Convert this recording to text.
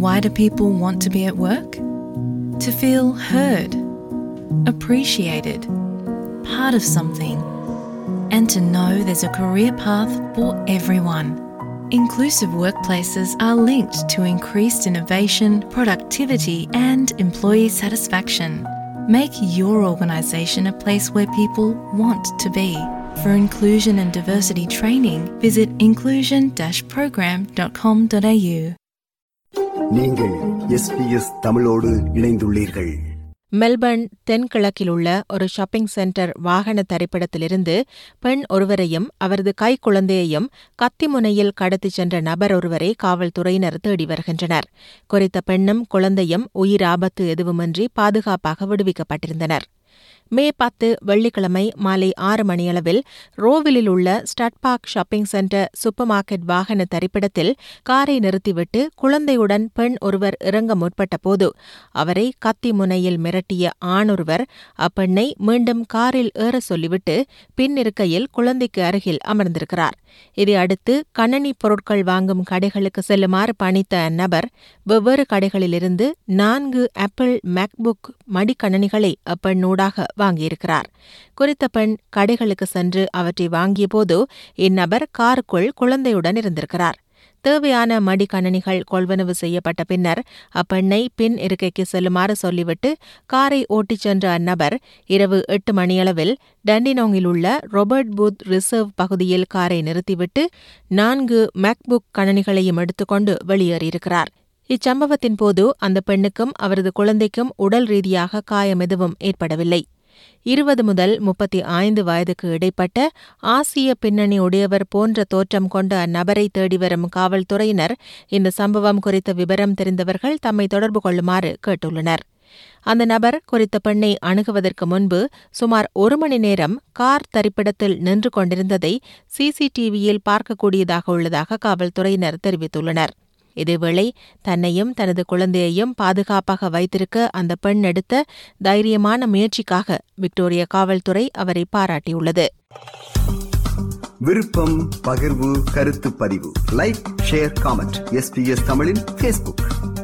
Why do people want to be at work? To feel heard, appreciated, part of something, and to know there's a career path for everyone. Inclusive workplaces are linked to increased innovation, productivity, and employee satisfaction. Make your organisation a place where people want to be. For inclusion and diversity training, visit inclusion-program.com.au. நீங்கள் SBS தமிழோடு இணைந்துள்ளீர்கள் Melbourne தென்கிழக்கில் உள்ள ஒரு shopping centre வாகன தரிப்பிடத்திலிருந்து பெண் ஒருவரையும் அவரது கைக்குழந்தையையும் கத்திமுனையில் கடத்திச் சென்ற நபர் ஒருவரை காவல்துறையினர் தேடி வருகின்றனர் குறித்த பெண்ணும் குழந்தையும் உயிர் ஆபத்து எதுவுமின்றி பாதுகாப்பாக விடுவிக்கப்பட்டிருந்தனர் மே பத்து வெள்ளிக்கிழமை மாலை ஆறு மணியளவில் ரோவிலில் உள்ள Stud Park shopping centre super market வாகன தரிப்பிடத்தில் காரை நிறுத்திவிட்டு குழந்தையுடன் பெண் ஒருவர் இறங்க முற்பட்டபோது அவரை கத்தி முனையில் மிரட்டிய ஆணொருவர் அப்பெண்ணை மீண்டும் காரில் ஏற சொல்லிவிட்டு பின்னிருக்கையில் குழந்தைக்கு அருகில் அமர்ந்திருக்கிறார் இதையடுத்து கணனி பொருட்கள் வாங்கும் கடைகளுக்கு செல்லுமாறு பணித்த அந்நபர் வெவ்வேறு கடைகளிலிருந்து நான்கு ஆப்பிள் மேக்புக் மடிக்கணனிகளை அப்பெண்ணூடாக வாங்கியிருக்கிறார் குறித்த பெண் கடைகளுக்கு சென்று அவற்றை வாங்கியபோது இந்நபர் காருக்குள் குழந்தையுடன் இருந்திருக்கிறார் தேவையான மடிக்கணனிகள் கொள்வனவு செய்யப்பட்ட பின்னர் அப்பெண்ணை பின் இருக்கைக்கு செல்லுமாறு சொல்லிவிட்டு காரை ஓட்டிச் சென்ற அந்நபர் இரவு எட்டு மணியளவில் டண்டினோங்கில் உள்ள ரொபர்ட் பூத் ரிசர்வ் பகுதியில் காரை நிறுத்திவிட்டு நான்கு மேக்புக் கணனிகளையும் எடுத்துக்கொண்டு வெளியேறியிருக்கிறார் இச்சம்பவத்தின் போது அந்த பெண்ணுக்கும் அவரது குழந்தைக்கும் உடல் ரீதியாக காயம் எதுவும் ஏற்படவில்லை இருபது முதல் முப்பத்தி ஐந்து வயதுக்கு இடைப்பட்ட ஆசிய பின்னணி உடையவர் போன்ற தோற்றம் கொண்ட அந்நபரை தேடி வரும் காவல்துறையினர் இந்த சம்பவம் குறித்த விவரம் தெரிந்தவர்கள் தம்மை தொடர்பு கொள்ளுமாறு கேட்டுள்ளனர் அந்த நபர் குறித்த பெண்ணை அணுகுவதற்கு முன்பு சுமார் ஒரு மணி நேரம் கார் தரிப்பிடத்தில் நின்று கொண்டிருந்ததை சிசிடிவியில் பார்க்கக்கூடியதாக உள்ளதாக காவல்துறையினர் தெரிவித்துள்ளனர் இதேவேளை தன்னையும் தனது குழந்தையையும் பாதுகாப்பாக வைத்திருக்க அந்த பெண் எடுத்த தைரியமான முயற்சிக்காக விக்டோரியா காவல்துறை அவரை பாராட்டியுள்ளது விருப்பம் பகிர்வு கருத்து பதிவு லைக் ஷேர் காமெண்ட் எஸ்பிஎஸ் தமிழின் ஃபேஸ்புக்